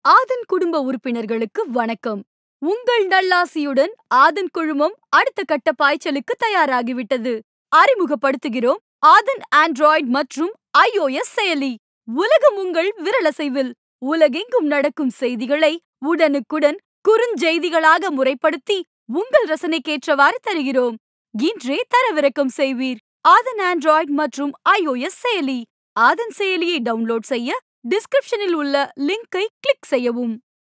ஆதன் குடும்ப உறுப்பினர்களுக்கு வணக்கம் உங்கள் நல்லாசியுடன் ஆதன் குழுமம் அடுத்த கட்ட பாய்ச்சலுக்கு தயாராகிவிட்டது அறிமுகப்படுத்துகிறோம் ஆதன் ஆண்ட்ராய்டு மற்றும் iOS செயலி உலகம் உங்கள் விரலசைவில் உலகெங்கும் நடக்கும் செய்திகளை உடனுக்குடன் குறுஞ்செய்திகளாக முறைப்படுத்தி உங்கள் ரசனைக்கேற்றவாறு தருகிறோம் இன்றே தரவிறக்கம் செய்வீர் ஆதன் ஆண்ட்ராய்டு மற்றும் iOS செயலி ஆதன் செயலியை டவுன்லோட் செய்ய டிஸ்கிரிப்ஷனில் உள்ள லிங்கை கிளிக் செய்யவும்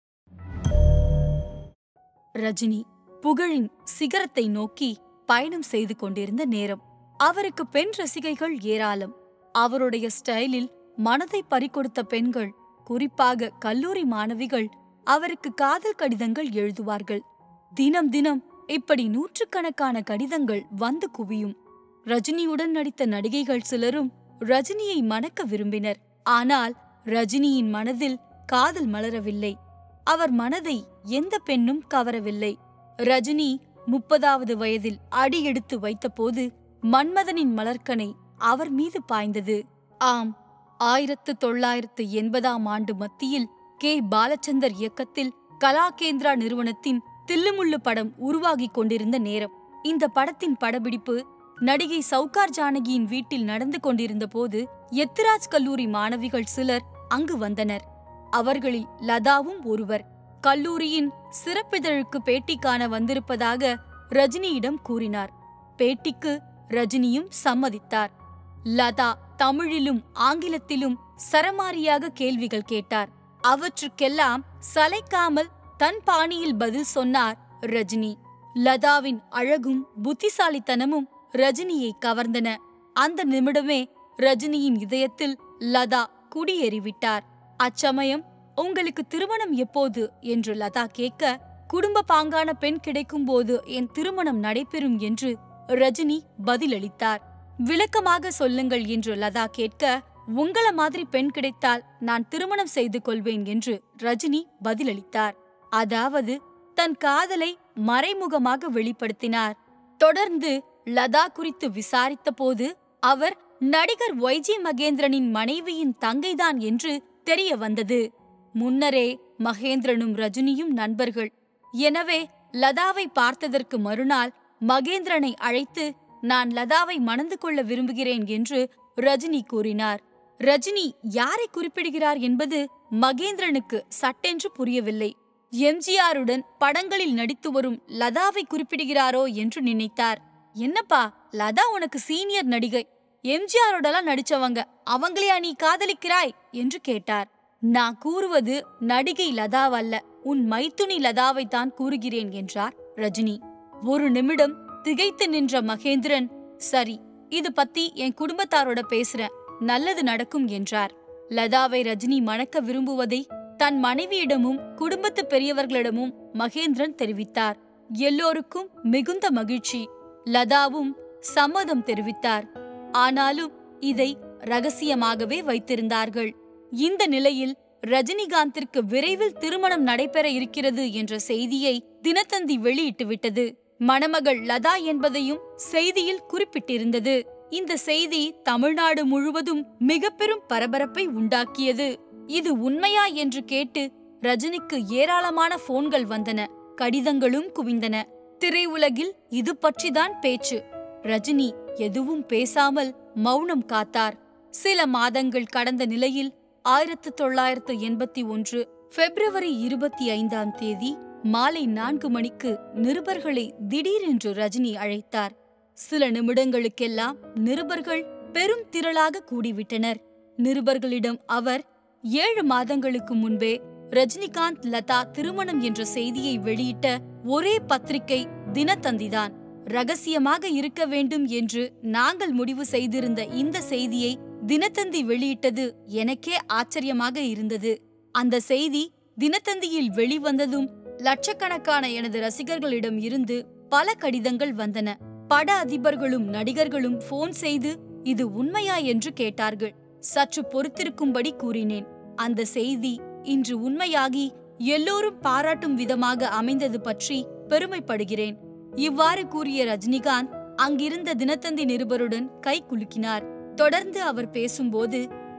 ரஜினி புகழின் சிகரத்தை நோக்கி பயணம் செய்து கொண்டிருந்த நேரம் அவருக்கு பெண் ரசிகைகள் ஏராளம் அவருடைய ஸ்டைலில் மனதை பறிகொடுத்த பெண்கள் குறிப்பாக கல்லூரி மாணவிகள் அவருக்கு காதல் கடிதங்கள் எழுதுவார்கள் தினம் தினம் இப்படி நூற்றுக்கணக்கான கடிதங்கள் வந்து குவியும் ரஜினியுடன் நடித்த நடிகைகள் சிலரும் ரஜினியை மணக்க விரும்பினர் ஆனால் ரஜினியின் மனதில் காதல் மலரவில்லை அவர் மனதை எந்த பெண்ணும் கவரவில்லை ரஜினி முப்பதாவது வயதில் அடியெடுத்து வைத்தபோது மன்மதனின் மலர்க்கனை அவர் மீது பாய்ந்தது ஆம் ஆயிரத்து தொள்ளாயிரத்து எண்பதாம் ஆண்டு மத்தியில் கே பாலச்சந்தர் இயக்கத்தில் கலாகேந்திரா நிறுவனத்தின் தில்லுமுள்ளு படம் உருவாகிக் கொண்டிருந்த நேரம் இந்த படத்தின் படப்பிடிப்பு நடிகை சவுகார் ஜானகியின் வீட்டில் நடந்து கொண்டிருந்த போது எத்திராஜ் கல்லூரி மாணவிகள் சிலர் அங்கு வந்தனர் அவர்களில் லதாவும் ஒருவர் கல்லூரியின் சிறப்பிதழுக்கு பேட்டி காண வந்திருப்பதாக ரஜினியிடம் கூறினார் பேட்டிக்கு ரஜினியும் சம்மதித்தார் லதா தமிழிலும் ஆங்கிலத்திலும் சரமாரியாக கேள்விகள் கேட்டார் அவற்றுக்கெல்லாம் சளைக்காமல் தன் பாணியில் பதில் சொன்னார் ரஜினி லதாவின் அழகும் புத்திசாலித்தனமும் ரஜினியை கவர்ந்தன அந்த நிமிடமே ரஜினியின் இதயத்தில் லதா குடியேறிவிட்டார் அச்சமயம் உங்களுக்கு திருமணம் எப்போது என்று லதா கேட்க குடும்ப பாங்கான பெண் கிடைக்கும்போது என் திருமணம் நடைபெறும் என்று ரஜினி பதிலளித்தார் விளக்கமாக சொல்லுங்கள் என்று லதா கேட்க உங்கள மாதிரி பெண் கிடைத்தால் நான் திருமணம் செய்து கொள்வேன் என்று ரஜினி பதிலளித்தார் அதாவது தன் காதலை மறைமுகமாக வெளிப்படுத்தினார் தொடர்ந்து லதா குறித்து விசாரித்த போது அவர் நடிகர் ஒய்ஜி மகேந்திரனின் மனைவியின் தங்கைதான் என்று தெரிய வந்தது முன்னரே மகேந்திரனும் ரஜினியும் நண்பர்கள் எனவே லதாவை பார்த்ததற்கு மறுநாள் மகேந்திரனை அழைத்து நான் லதாவை மணந்து கொள்ள விரும்புகிறேன் என்று ரஜினி கூறினார் ரஜினி யாரை குறிப்பிடுகிறார் என்பது மகேந்திரனுக்கு சட்டென்று புரியவில்லை எம்ஜிஆருடன் படங்களில் நடித்து வரும் லதாவை குறிப்பிடுகிறாரோ என்று நினைத்தார் என்னப்பா லதா உனக்கு சீனியர் நடிகை எம்ஜிஆரோடலாம் நடிச்சவங்க அவங்களையா நீ காதலிக்கிறாய் என்று கேட்டார் நான் கூறுவது நடிகை லதாவல்ல உன் மைத்துனி லதாவைத்தான் கூறுகிறேன் என்றார் ரஜினி ஒரு நிமிடம் திகைத்து நின்ற மகேந்திரன் சரி இது பத்தி என் குடும்பத்தாரோட பேசுறேன் நல்லது நடக்கும் என்றார் லதாவை ரஜினி மணக்க விரும்புவதை தன் மனைவியிடமும் குடும்பத்து பெரியவர்களிடமும் மகேந்திரன் தெரிவித்தார் எல்லோருக்கும் மிகுந்த மகிழ்ச்சி லதாவும் சம்மதம் தெரிவித்தார் ஆனாலும் இதை ரகசியமாகவே வைத்திருந்தார்கள் இந்த நிலையில் ரஜினிகாந்திற்கு விரைவில் திருமணம் நடைபெற இருக்கிறது என்ற செய்தியை தினத்தந்தி வெளியிட்டு விட்டது மணமகள் லதா என்பதையும் செய்தியில் குறிப்பிட்டிருந்தது இந்த செய்தி தமிழ்நாடு முழுவதும் மிக பெரும் பரபரப்பை உண்டாக்கியது இது உண்மையா என்று கேட்டு ரஜினிக்கு ஏராளமான போன்கள் வந்தன கடிதங்களும் குவிந்தன திரையுலகில் இது பற்றிதான் பேச்சு ரஜினி எதுவும் பேசாமல் மௌனம் காத்தார் சில மாதங்கள் கடந்த நிலையில் ஆயிரத்து தொள்ளாயிரத்து எண்பத்தி ஒன்று பிப்ரவரி இருபத்தி ஐந்தாம் தேதி மாலை நான்கு மணிக்கு நிருபர்களை திடீரென்று ரஜினி அழைத்தார் சில நிமிடங்களுக்கெல்லாம் நிருபர்கள் பெரும் திரளாக கூடிவிட்டனர் நிருபர்களிடம் அவர் ஏழு மாதங்களுக்கு முன்பே ரஜினிகாந்த் லதா திருமணம் என்ற செய்தியை வெளியிட்ட ஒரே பத்திரிகை தினத்தந்திதான் ரகசியமாக இருக்க வேண்டும் என்று நாங்கள் முடிவு செய்திருந்த இந்த செய்தியை தினத்தந்தி வெளியிட்டது எனக்கே ஆச்சரியமாக இருந்தது அந்த செய்தி தினத்தந்தியில் வெளிவந்ததும் லட்சக்கணக்கான எனது ரசிகர்களிடம் இருந்து பல கடிதங்கள் வந்தன பட அதிபர்களும் நடிகர்களும் போன் செய்து இது உண்மையா என்று கேட்டார்கள் சற்று பொறுத்திருக்கும்படி கூறினேன் அந்த செய்தி இன்று உண்மையாகி எல்லோரும் பாராட்டும் விதமாக அமைந்தது பற்றி பெருமைப்படுகிறேன் இவ்வாறு கூறிய ரஜினிகாந்த் அங்கிருந்த தினத்தந்தி நிருபருடன் கை குலுக்கினார் தொடர்ந்து அவர் பேசும்போது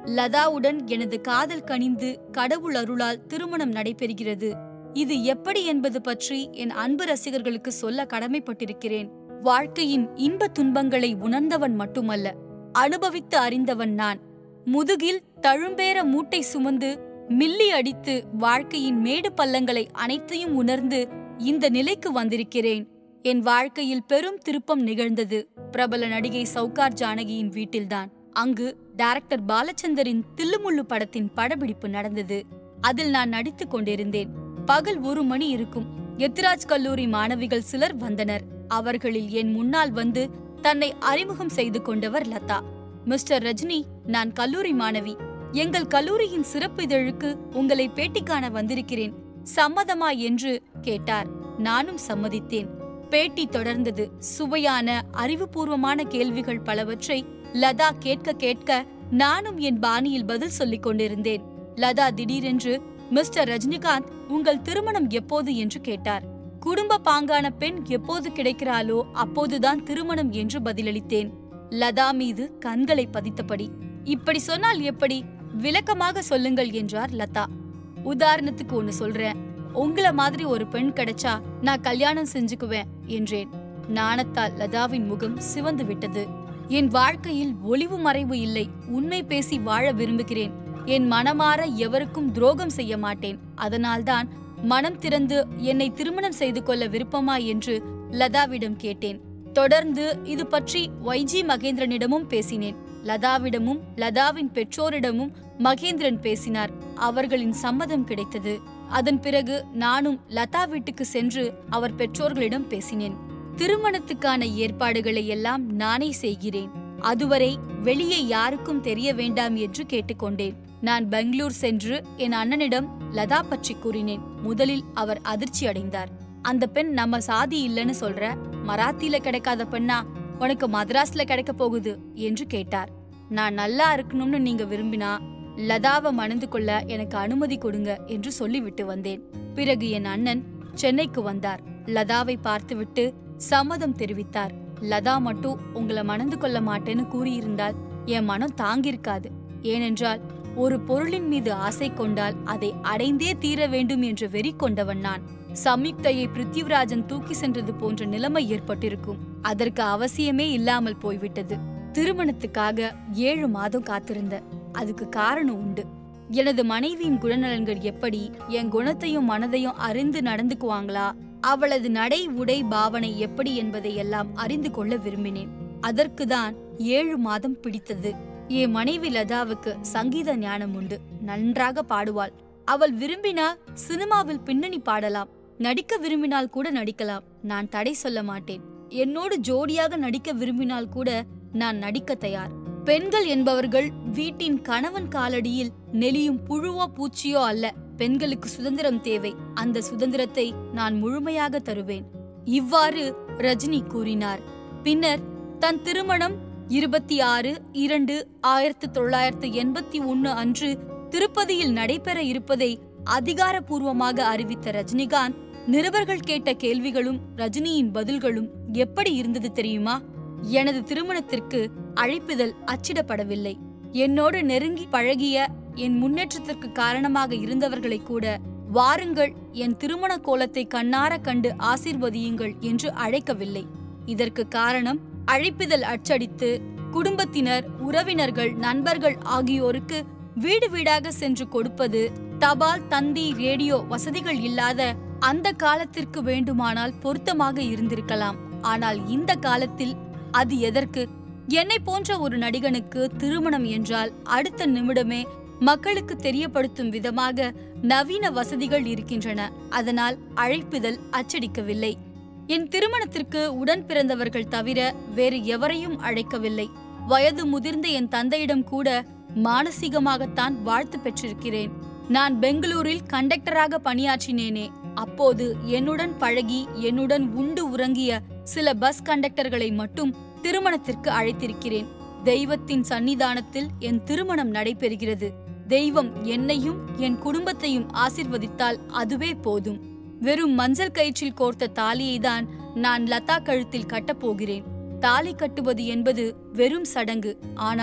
லதாவுடன் எனது காதல் கனிந்து கடவுள் அருளால் திருமணம் நடைபெறுகிறது இது எப்படி என்பது பற்றி என் அன்பு ரசிகர்களுக்கு சொல்ல கடமைப்பட்டிருக்கிறேன் வாழ்க்கையின் இன்ப துன்பங்களை உணர்ந்தவன் மட்டுமல்ல அனுபவித்து அறிந்தவன் நான் முதுகில் தழும்பேற மூட்டை சுமந்து மில்லி அடித்து வாழ்க்கையின் மேடு பள்ளங்களை அனைத்தையும் உணர்ந்து இந்த நிலைக்கு வந்திருக்கிறேன் என் வாழ்க்கையில் பெரும் திருப்பம் நிகழ்ந்தது பிரபல நடிகை சௌகார் ஜானகியின் வீட்டில்தான் அங்கு டைரக்டர் பாலச்சந்தரின் தில்லுமுள்ளு படத்தின் படப்பிடிப்பு நடந்தது அதில் நான் நடித்துக் கொண்டிருந்தேன் பகல் ஒரு மணி இருக்கும் எத்திராஜ் கல்லூரி மாணவிகள் சிலர் வந்தனர் அவர்களில் என் முன்னால் வந்து தன்னை அறிமுகம் செய்து கொண்டவர் லதா மிஸ்டர் ரஜினி நான் கல்லூரி மாணவி எங்கள் கல்லூரியின் சிறப்பு இதழுக்கு உங்களை பேட்டி காண வந்திருக்கிறேன் சம்மதமா என்று கேட்டார் நானும் சம்மதித்தேன் பேட்டி தொடர்ந்தது சுவையான அறிவுபூர்வமான கேள்விகள் பலவற்றை லதா கேட்க கேட்க நானும் என் பாணியில் பதில் சொல்லிக் கொண்டிருந்தேன் லதா திடீரென்று மிஸ்டர் ரஜினிகாந்த் உங்கள் திருமணம் எப்போது என்று கேட்டார் குடும்ப பாங்கான பெண் எப்போது கிடைக்கிறாளோ அப்போதுதான் திருமணம் என்று பதிலளித்தேன் லதா மீது கண்களை பதித்தபடி இப்படி சொன்னால் எப்படி விளக்கமாக சொல்லுங்கள் என்றார் லதா உதாரணத்துக்கு ஒன்னு சொல்றேன் உங்கள மாதிரி ஒரு பெண் கிடைச்சா நான் கல்யாணம் செஞ்சுக்குவேன் என்றேன் நாணத்தால் லதாவின் முகம் சிவந்து விட்டது என் வாழ்க்கையில் ஒளிவு மறைவு இல்லை உண்மை பேசி வாழ விரும்புகிறேன் என் மனமாற எவருக்கும் துரோகம் செய்ய மாட்டேன் அதனால்தான் மனம் திறந்து என்னை திருமணம் செய்து கொள்ள விருப்பமா என்று லதாவிடம் கேட்டேன் தொடர்ந்து இது பற்றி வைஜி மகேந்திரனிடமும் பேசினேன் லதாவிடமும் லதாவின் பெற்றோரிடமும் மகேந்திரன் பேசினார் அவர்களின் சம்மதம் கிடைத்தது அதன் பிறகு நானும் லதா வீட்டுக்கு சென்று அவர் பெற்றோர்களிடம் பேசினேன் திருமணத்துக்கான ஏற்பாடுகளை எல்லாம் நானே செய்கிறேன் அதுவரை வெளியே யாருக்கும் தெரிய வேண்டாம் என்று கேட்டுக்கொண்டேன் நான் பெங்களூர் சென்று என் அண்ணனிடம் லதா பற்றி கூறினேன் முதலில் அவர் அதிர்ச்சி அடைந்தார் அந்த பெண் நம்ம சாதி இல்லைன்னு சொல்ற மராத்தியில கிடைக்காத பெண்ணா உனக்கு மദ്രാஸ்ல கிடைக்க போகுது என்று கேட்டார் நான் நல்லா இருக்கணும்னு நீங்க விரும்பினா லதாவை மணந்து கொள்ள எனக்கு அனுமதி கொடுங்க என்று சொல்லிவிட்டு வந்தேன் பிறகு என் அண்ணன் சென்னைக்கு வந்தார் லதாவை பார்த்துவிட்டு சம்மதம் தெரிவித்தார் லதா மட்டும் உங்களை மணந்து கொள்ள மாட்டேன்னு கூறியிருந்தால் என் மனம் தாங்கியிருக்காது ஏனென்றால் ஒரு பொருளின் மீது ஆசை கொண்டால் அதை அடைந்தே தீர வேண்டும் என்ற வெறி கொண்டவன் நான் சம்யுக்தையை பிருத்திவிராஜன் தூக்கி சென்றது போன்ற நிலைமை ஏற்பட்டிருக்கும் அதற்கு அவசியமே இல்லாமல் போய்விட்டது திருமணத்துக்காக ஏழு மாதம் காத்திருந்த அதுக்கு காரணம் உண்டு எனது மனைவியின் குணநலன்கள் எப்படி என் குணத்தையும் மனதையும் அறிந்து நடந்துக்குவாங்களா அவளது நடை உடை பாவனை எப்படி என்பதை எல்லாம் அறிந்து கொள்ள விரும்பினேன் அதற்குதான் ஏழு மாதம் பிடித்தது என் மனைவி லதாவுக்கு சங்கீத ஞானம் உண்டு நன்றாக பாடுவாள் அவள் விரும்பினா சினிமாவில் பின்னணி பாடலாம் நடிக்க விரும்பினால் கூட நடிக்கலாம் நான் தடை சொல்ல மாட்டேன் என்னோடு ஜோடியாக நடிக்க விரும்பினால் கூட நான் நடிக்க தயார் பெண்கள் என்பவர்கள் வீட்டின் கணவன் காலடியில் நெளியும் புழுவோ பூச்சியோ அல்ல பெண்களுக்கு சுதந்திரம் தேவை அந்த சுதந்திரத்தை நான் முழுமையாக தருவேன் இவ்வாறு ரஜினி கூறினார் பின்னர் தன் திருமணம் இருபத்தி ஆறு இரண்டு ஆயிரத்து தொள்ளாயிரத்து எண்பத்தி ஒன்னு அன்று திருப்பதியில் நடைபெற இருப்பதை அதிகாரப்பூர்வமாக அறிவித்த ரஜினிகாந்த் நிருபர்கள் கேட்ட கேள்விகளும் ரஜினியின் பதில்களும் எப்படி இருந்தது தெரியுமா எனது திருமணத்திற்கு அழைப்பிதழ் அச்சிடப்படவில்லை என்னோடு நெருங்கி பழகிய என் முன்னேற்றத்திற்கு காரணமாக இருந்தவர்களை கூட வாருங்கள் என் திருமண கோலத்தை கண்ணார கண்டு ஆசீர்வதியுங்கள் என்று அழைக்கவில்லை இதற்கு காரணம் அழைப்பிதழ் அச்சடித்து குடும்பத்தினர் உறவினர்கள் நண்பர்கள் ஆகியோருக்கு வீடு வீடாக சென்று கொடுப்பது தபால் தந்தி ரேடியோ வசதிகள் இல்லாத அந்த காலத்திற்கு வேண்டுமானால் பொருத்தமாக இருந்திருக்கலாம் ஆனால் இந்த காலத்தில் அது எதற்கு என்னை போன்ற ஒரு நடிகனுக்கு திருமணம் என்றால் அடுத்த நிமிடமே மக்களுக்கு தெரியப்படுத்தும் விதமாக நவீன வசதிகள் இருக்கின்றன அதனால் அழைப்பிதழ் அச்சடிக்கவில்லை என் திருமணத்திற்கு உடன் பிறந்தவர்கள் தவிர வேறு எவரையும் அழைக்கவில்லை வயது முதிர்ந்த என் தந்தையிடம் கூட மானசீகமாகத்தான் வாழ்த்து பெற்றிருக்கிறேன் நான் பெங்களூரில் கண்டக்டராக பணியாற்றினேனே அப்போது என்னுடன் பழகி என்னுடன் உண்டு உறங்கிய சில பஸ் கண்டக்டர்களை மட்டும் திருமணத்திற்கு அழைத்திருக்கிறேன் தெய்வத்தின் சன்னிதானத்தில் என் திருமணம் நடைபெறுகிறது தெய்வம் என்னையும் என் குடும்பத்தையும் ஆசிர்வதித்தால் அதுவே போதும் வெறும் மஞ்சள் கயிற்றில் கோர்த்த தாலியை தான் நான் லதா கழுத்தில் கட்டப் போகிறேன் தாலி கட்டுவது என்பது வெறும் சடங்கு ஆனால்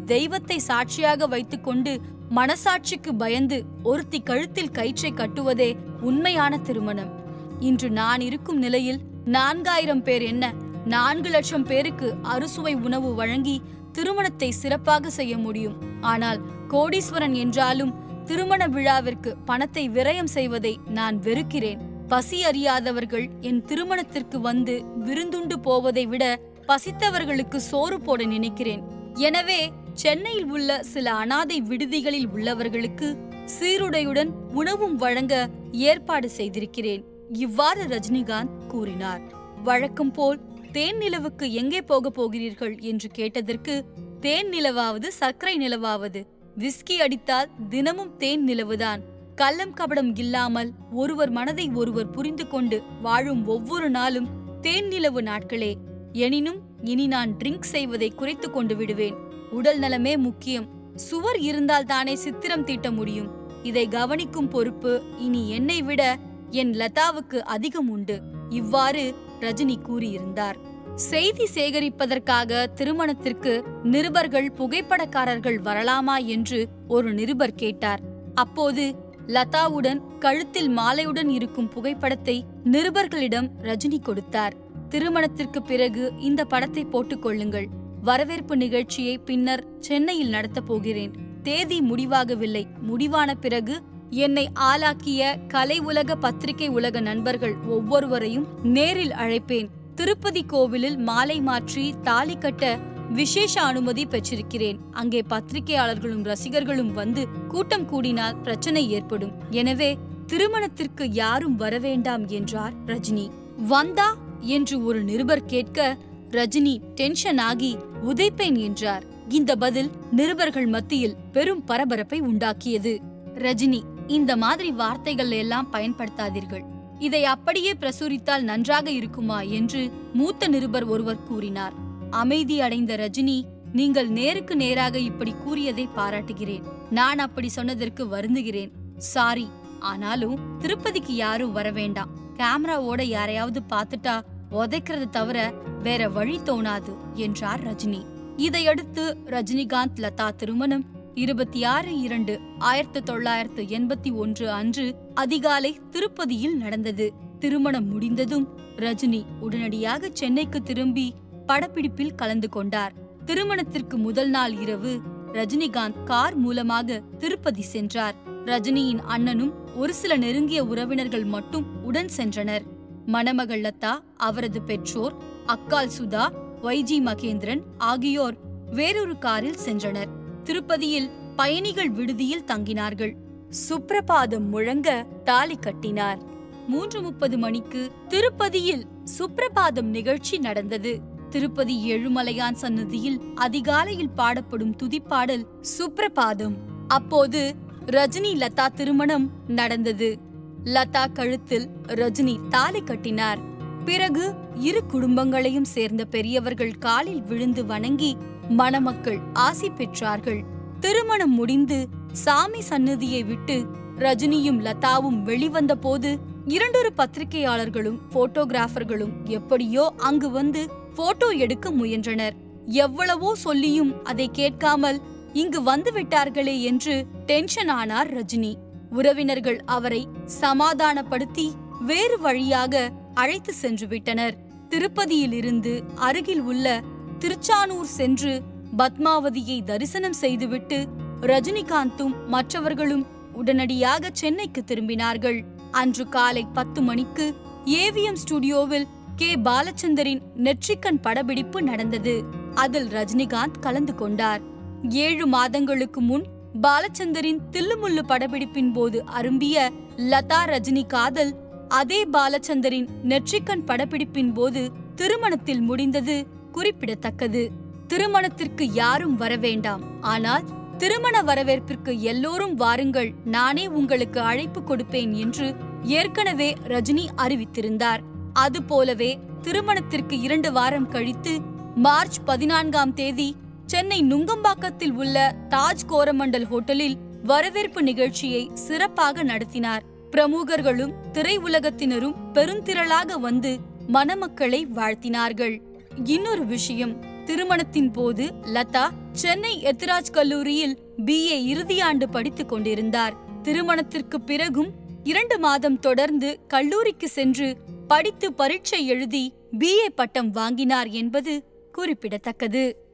தெய்வத்தை சாட்சியாக வைத்துக்கொண்டு மனசாட்சிக்கு பயந்து ஒருத்தி கழுத்தில் கயிற்றை கட்டுவதே உண்மையான திருமணம் இன்று நான் இருக்கும் நிலையில் நான்காயிரம் பேர் என்ன நான்கு லட்சம் பேருக்கு அறுசுவை உணவு வழங்கி திருமணத்தை சிறப்பாக செய்ய முடியும் ஆனால் கோடீஸ்வரன் என்றாலும் திருமண விழாவிற்கு பணத்தை விரயம் செய்வதை நான் வெறுக்கிறேன் பசி அறியாதவர்கள் என் திருமணத்திற்கு வந்து விருந்துண்டு போவதை விட பசித்தவர்களுக்கு சோறு போட நினைக்கிறேன் எனவே சென்னையில் உள்ள சில அனாதை விடுதிகளில் உள்ளவர்களுக்கு சீருடையுடன் உணவும் வழங்க ஏற்பாடு செய்திருக்கிறேன் இவ்வாறு ரஜினிகாந்த் கூறினார் வழக்கம் போல் தேன் நிலவுக்கு எங்கே போக போகிறீர்கள் என்று கேட்டதற்கு தேன் நிலவாவது சர்க்கரை நிலவாவது விஸ்கி அடித்தால் தினமும் தேன் நிலவுதான் கள்ளம் கபடம் இல்லாமல் ஒருவர் மனதை ஒருவர் புரிந்து கொண்டு வாழும் ஒவ்வொரு நாளும் தேன் நிலவு நாட்களே எனினும் இனி நான் ட்ரிங்க் செய்வதை குறைத்து கொண்டு விடுவேன் உடல் நலமே முக்கியம் சுவர் இருந்தால் தானே சித்திரம் தீட்ட முடியும் இதை கவனிக்கும் பொறுப்பு இனி என்னை விட என் லதாவுக்கு அதிகம் உண்டு இவ்வாறு ரஜினி கூறியிருந்தார் செய்தி சேகரிப்பதற்காக திருமணத்திற்கு நிருபர்கள் புகைப்படக்காரர்கள் வரலாமா என்று ஒரு நிருபர் கேட்டார் அப்போது லதாவுடன் கழுத்தில் மாலையுடன் இருக்கும் புகைப்படத்தை நிருபர்களிடம் ரஜினி கொடுத்தார் திருமணத்திற்கு பிறகு இந்த படத்தை போட்டுக் கொள்ளுங்கள் வரவேற்பு நிகழ்ச்சியை பின்னர் சென்னையில் நடத்தப் போகிறேன் தேதி முடிவாகவில்லை முடிவான பிறகு என்னை ஆளாக்கிய கலை உலக பத்திரிகை உலக நண்பர்கள் ஒவ்வொருவரையும் நேரில் அழைப்பேன் திருப்பதி கோவிலில் மாலை மாற்றி தாலி கட்ட விசேஷ அனுமதி பெற்றிருக்கிறேன் அங்கே பத்திரிகையாளர்களும் ரசிகர்களும் வந்து கூட்டம் கூடினால் பிரச்சனை ஏற்படும் எனவே திருமணத்திற்கு யாரும் வரவேண்டாம் என்றார் ரஜினி வந்தா என்று ஒரு நிருபர் கேட்க ரஜினி டென்ஷன் ஆகி உதைப்பேன் என்றார் இந்த பதில் நிருபர்கள் மத்தியில் பெரும் பரபரப்பை உண்டாக்கியது ரஜினி இந்த மாதிரி வார்த்தைகள் எல்லாம் பயன்படுத்தாதீர்கள் இதை அப்படியே பிரசுரித்தால் நன்றாக இருக்குமா என்று மூத்த நிருபர் ஒருவர் கூறினார் அமைதி அடைந்த ரஜினி நீங்கள் நேருக்கு நேராக இப்படி கூறியதை பாராட்டுகிறேன் நான் அப்படி சொன்னதற்கு வருந்துகிறேன் சாரி ஆனாலும் திருப்பதிக்கு யாரும் வர வேண்டாம் கேமராவோட யாரையாவது பார்த்துட்டா உதைக்கிறது தவிர வேற வழி தோணாது என்றார் ரஜினி இதையடுத்து ரஜினிகாந்த் லதா திருமணம் இருபத்தி ஆறு இரண்டு ஆயிரத்து தொள்ளாயிரத்து எண்பத்தி ஒன்று அன்று அதிகாலை திருப்பதியில் நடந்தது திருமணம் முடிந்ததும் ரஜினி உடனடியாக சென்னைக்கு திரும்பி படப்பிடிப்பில் கலந்து கொண்டார் திருமணத்திற்கு முதல் நாள் இரவு ரஜினிகாந்த் கார் மூலமாக திருப்பதி சென்றார் ரஜினியின் அண்ணனும் ஒரு சில நெருங்கிய உறவினர்கள் மட்டும் உடன் சென்றனர் மணமகள் லதா அவரது பெற்றோர் அக்கால் சுதா வைஜி மகேந்திரன் ஆகியோர் வேறொரு காரில் சென்றனர் திருப்பதியில் பயணிகள் விடுதியில் தங்கினார்கள் சுப்ரபாதம் முழங்க தாலி கட்டினார் மூன்று முப்பது மணிக்கு திருப்பதியில் சுப்ரபாதம் நிகழ்ச்சி நடந்தது திருப்பதி ஏழுமலையான் சன்னதியில் அதிகாலையில் பாடப்படும் துதிப்பாடல் சுப்ரபாதம் அப்போது ரஜினி லதா திருமணம் நடந்தது லதா கழுத்தில் ரஜினி தாலி கட்டினார் பிறகு இரு குடும்பங்களையும் சேர்ந்த பெரியவர்கள் காலில் விழுந்து வணங்கி மணமக்கள் ஆசி பெற்றார்கள் திருமணம் முடிந்து சாமி சன்னதியை விட்டு ரஜினியும் லதாவும் வெளிவந்த போது இரண்டொரு பத்திரிகையாளர்களும் போட்டோகிராஃபர்களும் எப்படியோ அங்கு வந்து போட்டோ எடுக்க முயன்றனர் எவ்வளவோ சொல்லியும் அதை கேட்காமல் இங்கு வந்து விட்டார்களே என்று டென்ஷன் ஆனார் ரஜினி உறவினர்கள் அவரை சமாதானப்படுத்தி வேறு வழியாக அழைத்து சென்று விட்டனர் திருப்பதியிலிருந்து அருகில் உள்ள திருச்சானூர் சென்று பத்மாவதியை தரிசனம் செய்துவிட்டு ரஜினிகாந்தும் மற்றவர்களும் உடனடியாக சென்னைக்கு திரும்பினார்கள் அன்று காலை பத்து மணிக்கு ஏவிஎம் ஸ்டுடியோவில் கே பாலச்சந்தரின் நெற்றிக்கண் படப்பிடிப்பு நடந்தது அதில் ரஜினிகாந்த் கலந்து கொண்டார் ஏழு மாதங்களுக்கு முன் பாலச்சந்தரின் தில்லுமுல்லு படப்பிடிப்பின் போது அரும்பிய லதா ரஜினி காதல் அதே பாலச்சந்தரின் நெற்றிக்கண் படப்பிடிப்பின் போது திருமணத்தில் முடிந்தது குறிப்பிடத்தக்கது திருமணத்திற்கு யாரும் வரவேண்டாம் ஆனால் திருமண வரவேற்பிற்கு எல்லோரும் வாருங்கள் நானே உங்களுக்கு அழைப்பு கொடுப்பேன் என்று ஏற்கனவே ரஜினி அறிவித்திருந்தார் அதுபோலவே திருமணத்திற்கு இரண்டு வாரம் கழித்து மார்ச் பதினான்காம் தேதி சென்னை நுங்கம்பாக்கத்தில் உள்ள தாஜ் கோரமண்டல் ஹோட்டலில் வரவேற்பு நிகழ்ச்சியை சிறப்பாக நடத்தினார் பிரமுகர்களும் திரையுலகத்தினரும் பெருந்திரளாக வந்து மணமக்களை வாழ்த்தினார்கள் இன்னொரு விஷயம் திருமணத்தின் போது லதா சென்னை எத்திராஜ் கல்லூரியில் பிஏ இறுதியாண்டு படித்துக் கொண்டிருந்தார் திருமணத்திற்கு பிறகும் இரண்டு மாதம் தொடர்ந்து கல்லூரிக்கு சென்று படித்து பரீட்சை எழுதி பிஏ பட்டம் வாங்கினார் என்பது குறிப்பிடத்தக்கது